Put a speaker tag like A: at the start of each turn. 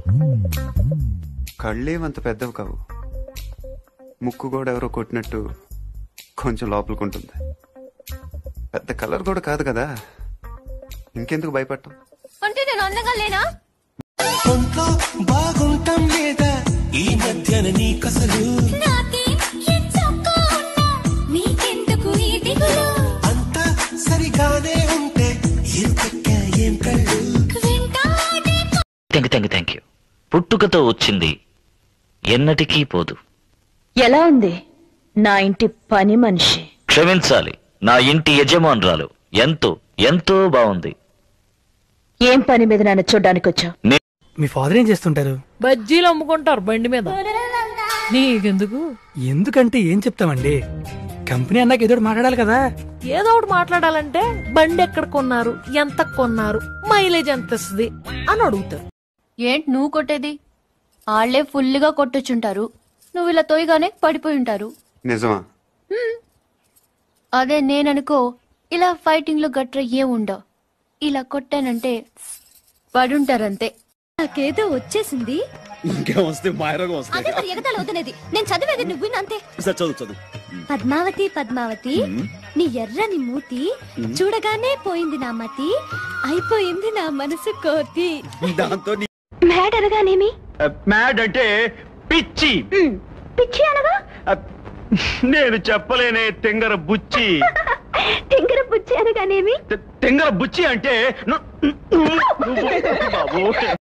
A: కళ్ళేమంత పెద్దవి కావు ముక్కు కూడా ఎవరో కొట్టినట్టు కొంచెం లోపలికుంటుంది పెద్ద కలర్ కూడా కాదు కదా ఇంకెందుకు భయపడటం
B: అంటే నేను అందంగా లేనా
C: ఒంట్లో బాగుంటాం లేదా ఈ మధ్యన నీకసలు
B: నీకెందుకు ఈ దిగులు
C: అంతా సరిగానే ఉంటే ఎంతక్క ఏం కళ్ళు
B: వెంటాడే
D: thank you thank you thank you పుట్టుకతో వచ్చింది ఎన్నటికీ పోదు
E: ఎలా ఉంది నా ఇంటి పని మనిషి
D: క్షమించాలి నా ఇంటి యజమానురాలు ఎంతో ఎంతో బాగుంది
E: ఏం పని మీద నన్ను చూడ్డానికి వచ్చావు
D: నే-
F: మీ ఫాదర్ ఏం చేస్తుంటారు
G: బజ్జీలు అమ్ముకుంటారు బండి మీద నీకెందుకు
F: ఎందుకంటే ఏం చెప్తామండి కంపెనీ అన్నాక ఏదో ఒకటి మాట్లాడాలి కదా
G: ఏదో ఒకటి మాట్లాడాలంటే బండి ఎక్కడ కొన్నారు ఎంత కొన్నారు మైలేజ్ ఎంత ఇస్తుంది అని అడుగుతారు
B: ఏంటి నువ్వు కొట్టేది ఆళ్లే ఫుల్గా కొట్టొచ్చుంటారు నువ్వు ఇలా తోయగానే పడిపోయి ఉంటారు
A: నిజమా
B: అదే నేననుకో ఇలా ఫైటింగ్ లో గట్ర ఏ ఉండవు ఇలా కొట్టానంటే పడుంటారంతే నాకేదో వచ్చేసింది
H: ఇంకేం వస్తే మాయరోగం వస్తాయి
B: అదే మరి ఎగతాళి వద్దనేది నేను చదివేది నువ్వు విన్నంతే
H: సరే చదువు చదువు
B: పద్మావతి పద్మావతి నీ ఎర్రని మూతి చూడగానే పోయింది నా మతి అయిపోయింది నా మనసు కోతి
H: దాంతో నీ
B: మ్యాడ్ అనగానేమి
I: మ్యాడ్ అంటే పిచ్చి
B: పిచ్చి అనగా
I: నేను చెప్పలేనే తెంగర బుచ్చి
B: తింగర పుచ్చి అనగానేమి
I: తె- తెంగర బుచ్చి అంటే ను- నువ్వు- నువ్వు- బాబు